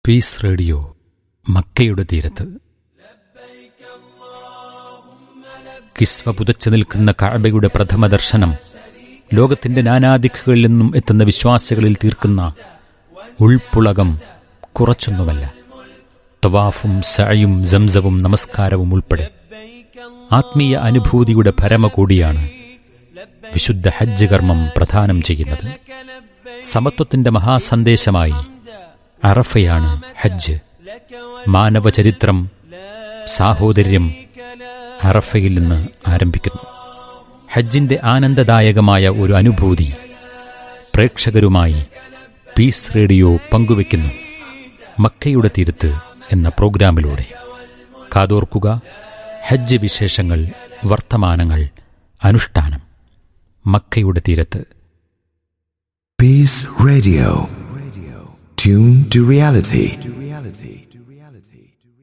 Piece radio മക്കയുടെ തീരത്ത് കിസ്വ പുതച്ചു നിൽക്കുന്ന കഅബയുടെ പ്രഥമ ദർശനം ലോകത്തിന്റെ നാനാദിക്കുകളിൽ നിന്നും എത്തുന്ന വിശ്വാസികളിൽ തീർക്കുന്ന ഉൾപ്പുളകം കുറച്ചൊന്നുമല്ല തവാഫും സഅയും സംസവും നമസ്കാരവും ഉൾപ്പെടെ ആത്മീയ അനുഭൂതിയുടെ പരമകൂടിയാണ് വിശുദ്ധ ഹജ്ജ് കർമ്മം പ്രദാനം ചെയ്യുന്നത് സമത്വത്തിന്റെ മഹാസന്ദേശമായി അറഫയാണ് ഹജ്ജ് മാനവ ചരിത്രം സാഹോദര്യം അറഫയിൽ നിന്ന് ആരംഭിക്കുന്നു ഹജ്ജിന്റെ ആനന്ദദായകമായ ഒരു അനുഭൂതി പ്രേക്ഷകരുമായി പീസ് റേഡിയോ പങ്കുവെക്കുന്നു മക്കയുടെ തീരത്ത് എന്ന പ്രോഗ്രാമിലൂടെ കാതോർക്കുക ഹജ്ജ് വിശേഷങ്ങൾ വർത്തമാനങ്ങൾ അനുഷ്ഠാനം മക്കയുടെ തീരത്ത് Peace Radio. Tune to reality.